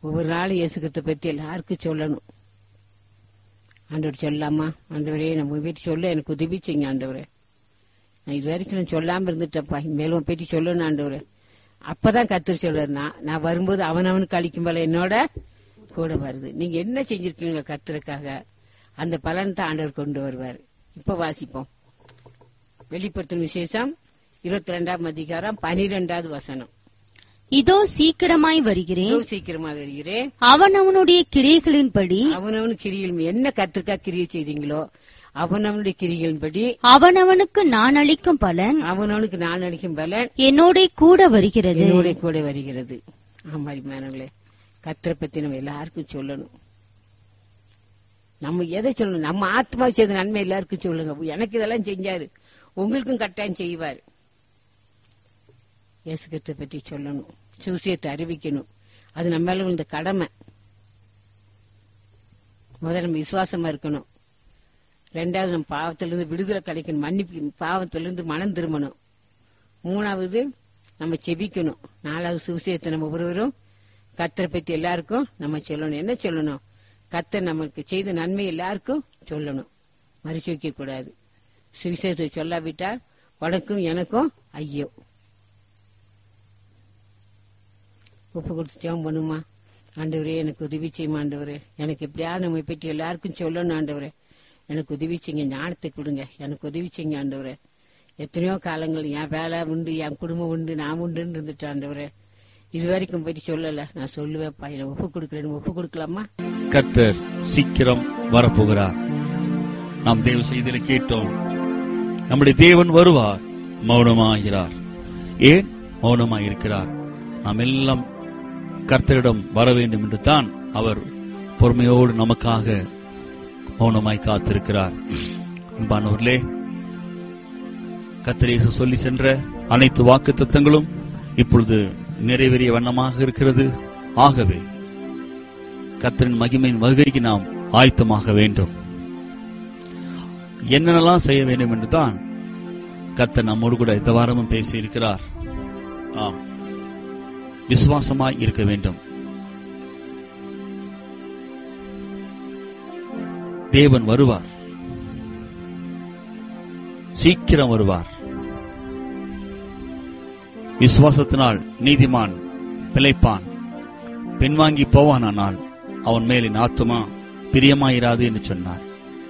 ஒவ்வொரு நாளும் இயேசுக்கிறத பத்தி எல்லாருக்கும் சொல்லணும் ஆண்டவர் சொல்லாமா ஆண்டவரே நம்ம வீட்டு சொல்ல எனக்கு உதவி செய்யுங்க ஆண்டவரே நான் இது வரைக்கும் நான் சொல்லாம இருந்துட்டப்பா மேலும் உன் பற்றி சொல்லணும் ஆண்டவரே அப்பதான் கத்திர சொல்றாரு நான் நான் வரும்போது அவனவனுக்கு அளிக்கும் போல என்னோட கூட வருது நீங்க என்ன செஞ்சிருக்கீங்க கத்துறதுக்காக அந்த பலன் தான் ஆண்டவர் கொண்டு வருவார் இப்ப வாசிப்போம் வெளிப்படுத்தும் விசேஷம் இருபத்தி ரெண்டாம் அதிகாரம் பனிரெண்டாவது வசனம் இதோ சீக்கிரமாய் வருகிறேன் இதோ சீக்கிரமாக வருகிறேன் அவனவனுடைய கிரியைகளின்படி அவனவன் கிரியில் என்ன கத்திற்கா கிரியை செய்தீங்களோ அவனவனுடைய கிரிகளின்படி அவனவனுக்கு நான் அளிக்கும் பலன் அவனவனுக்கு நான் அளிக்கும் பலன் என்னோட கூட வருகிறது என்னோட கூட வருகிறது ஆமாடி மேனங்களே கத்திர பத்தி நம்ம எல்லாருக்கும் சொல்லணும் நம்ம எதை சொல்லணும் நம்ம ஆத்மா செய்த நன்மை எல்லாருக்கும் சொல்லுங்க எனக்கு இதெல்லாம் செஞ்சாரு உங்களுக்கும் கட்டாயம் செய்வார் இயேசுகத்தை பற்றி சொல்லணும் சூசியத்தை அறிவிக்கணும் அது நம்ம மேல இந்த கடமை முதல்ல நம்ம விசுவாசமா இருக்கணும் ரெண்டாவது நம்ம பாவத்திலிருந்து விடுதலை கிடைக்கணும் மன்னிப்பு பாவத்திலிருந்து மனம் திரும்பணும் மூணாவது நம்ம செபிக்கணும் நாலாவது சுவிசேஷத்தை நம்ம ஒருவரும் கத்தரை பத்தி எல்லாருக்கும் நம்ம சொல்லணும் என்ன சொல்லணும் கத்தர் நமக்கு செய்த நன்மை எல்லாருக்கும் சொல்லணும் மறுச்சு வைக்க கூடாது சுவிசேஷத்தை சொல்லாவிட்டால் உனக்கும் எனக்கும் ஐயோ உப்பு கொடுத்து ஜெபம் பண்ணுமா ஆண்டவரே எனக்கு உதவி செய்யுமா ஆண்டவரே எனக்கு எப்படியாவது நம்ம பற்றி எல்லாருக்கும் சொல்லணும் ஆண்டவரே எனக்கு உதவி செய்யுங்க ஞானத்தை கொடுங்க எனக்கு உதவி செய்யுங்க ஆண்டவரே எத்தனையோ காலங்கள் என் வேலை உண்டு என் குடும்பம் உண்டு நான் உண்டுன்னு இருந்துட்டு ஆண்டவரே இது வரைக்கும் போயிட்டு சொல்லல நான் சொல்லுவேன்ப்பா எனக்கு ஒப்பு கொடுக்குறேன்னு ஒப்பு கொடுக்கலாமா கர்த்தர் சீக்கிரம் வரப்போகிறார் நாம் தேவ செய்தியில கேட்டோம் நம்முடைய தேவன் வருவார் மௌனமாகிறார் ஏன் மௌனமாயிருக்கிறார் நாம் எல்லாம் கர்த்தரிடம் வர வேண்டும் என்று தான் அவர் பொறுமையோடு நமக்காக மௌனமாய் காத்திருக்கிறார் அன்பானவர்களே கர்த்தரேசு சொல்லி சென்ற அனைத்து வாக்கு தத்தங்களும் இப்பொழுது நிறைவேறிய வண்ணமாக இருக்கிறது ஆகவே கர்த்தரின் மகிமையின் வருகைக்கு நாம் ஆயத்தமாக வேண்டும் என்னென்னலாம் செய்ய வேண்டும் என்று தான் கர்த்தர் நம்மோடு கூட இந்த வாரமும் பேசியிருக்கிறார் ஆம் விசுவாசமாய் இருக்க வேண்டும் தேவன் வருவார் சீக்கிரம் வருவார் விசுவாசத்தினால் நீதிமான் பிழைப்பான் பின்வாங்கி போவானானால் அவன் மேலின் ஆத்துமா பிரியமாயிராது என்று சொன்னார்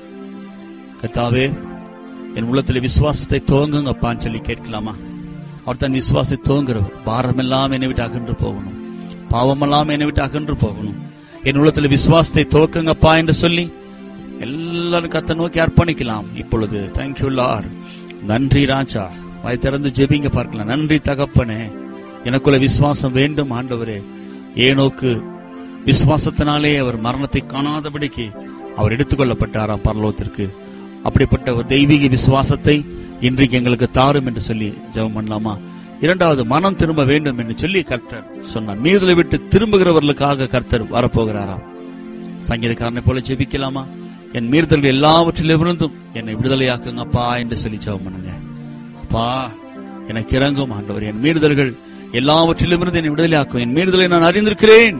கத்தாவே என் உள்ளத்தில் விசுவாசத்தை துவங்குங்கப்பான்னு சொல்லி கேட்கலாமா அவர் தன் விசுவாசத்தை துவங்குறவர் பாரமெல்லாம் என்னை விட்டு அகன்று போகணும் பாவமெல்லாம் என்னை விட்டு அகன்று போகணும் என் உள்ளத்தில் விசுவாசத்தை துவக்குங்கப்பா என்று சொல்லி எல்லாரும் கத்த நோக்கி அர்ப்பணிக்கலாம் இப்பொழுது தேங்க்யூ லார் நன்றி ராஜா வாய் திறந்து ஜெபிங்க பார்க்கலாம் நன்றி தகப்பனே எனக்குள்ள விசுவாசம் வேண்டும் ஆண்டவரே ஏனோக்கு விசுவாசத்தினாலே அவர் மரணத்தை காணாதபடிக்கு அவர் எடுத்துக்கொள்ளப்பட்டாராம் பரலோகத்திற்கு அப்படிப்பட்ட ஒரு தெய்வீக விசுவாசத்தை இன்றைக்கு எங்களுக்கு தாரும் என்று சொல்லி ஜெபம் பண்ணலாமா இரண்டாவது மனம் திரும்ப வேண்டும் என்று சொல்லி கர்த்தர் சொன்னார் மீதலை விட்டு திரும்புகிறவர்களுக்காக கர்த்தர் வரப்போகிறாராம் சங்கீதக்காரனை போல ஜெபிக்கலாமா என் மீறுதல்கள் எல்லாவற்றிலிருந்தும் என்னை விடுதலையாக்குங்கப்பா என்று சொல்லி ஜெபம் பண்ணுங்க அப்பா எனக்கு இறங்கும் ஆண்டவர் என் மீறுதல்கள் எல்லாவற்றிலிருந்து என்னை விடுதலையாக்கும் என் மீறுதலை நான் அறிந்திருக்கிறேன்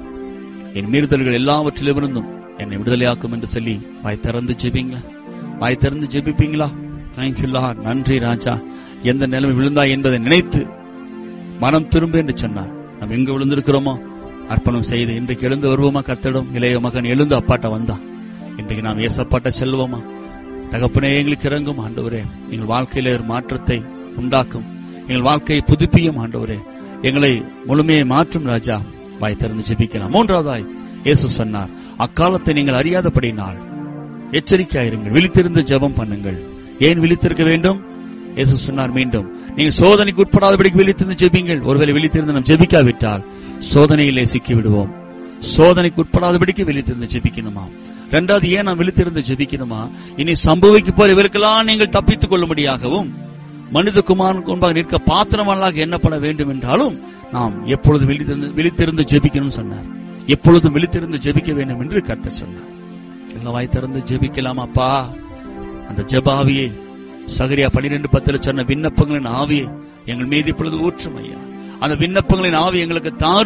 என் மீறுதல்கள் எல்லாவற்றிலிருந்தும் என்னை விடுதலையாக்கும் என்று சொல்லி வாய் திறந்து ஜெபிங்களா வாய் திறந்து ஜெபிப்பீங்களா தேங்க்யூல்லா நன்றி ராஜா எந்த நிலைமை விழுந்தா என்பதை நினைத்து மனம் திரும்ப என்று சொன்னார் நாம் எங்க விழுந்திருக்கிறோமோ அர்ப்பணம் செய்து இன்றைக்கு எழுந்து வருவோமா கத்திடம் இளைய மகன் எழுந்து அப்பாட்ட வந்தான் இன்றைக்கு நாம் ஏசப்பாட்ட செல்வோமா தகப்பனே எங்களுக்கு இறங்கும் ஆண்டவரே எங்கள் வாழ்க்கையில ஒரு மாற்றத்தை உண்டாக்கும் எங்கள் வாழ்க்கையை புதுப்பியும் ஆண்டவரே எங்களை முழுமையை மாற்றும் ராஜா வாய் திறந்து ஜெபிக்கலாம் மூன்றாவதாய் இயேசு சொன்னார் அக்காலத்தை நீங்கள் அறியாதபடினால் எச்சரிக்கையாயிருங்கள் விழித்திருந்து ஜெபம் பண்ணுங்கள் ஏன் விழித்திருக்க வேண்டும் இயேசு சொன்னார் மீண்டும் நீங்கள் சோதனைக்கு உட்படாதபடிக்கு விழித்திருந்து ஜெபிங்கள் ஒருவேளை விழித்திருந்து நாம் ஜெபிக்காவிட்டால் சோதனையிலே சிக்கி விடுவோம் சோதனைக்கு உட்படாதபடிக்கு விழித்திருந்து ஜெபிக்கணுமா ரெண்டாவது ஏன் நாம் விழித்திருந்து ஜெபிக்கணுமா இனி சம்பவிக்க போற இவருக்கெல்லாம் நீங்கள் தப்பித்துக் கொள்ளும்படியாகவும் மனித குமாரனுக்கு முன்பாக நிற்க பாத்திரமல்லாக எண்ணப்பட வேண்டும் என்றாலும் நாம் எப்பொழுதும் விழித்திருந்து விழித்திருந்து ஜெபிக்கணும்னு சொன்னார் எப்பொழுதும் விழித்திருந்து ஜெபிக்க வேண்டும் என்று கர்த்தர் சொன்னார் எல்லாம் வாய் திறந்து ஜெபிக்கலாமாப்பா அந்த ஜெபாவியை சகரியா பன்னிரெண்டு பத்துல சொன்ன விண்ணப்பங்களின் ஆவியை எங்கள் மீது இப்பொழுது ஊற்றும் ஐயா அந்த விண்ணப்பங்களின் ஆவி எங்களுக்கு தாரும்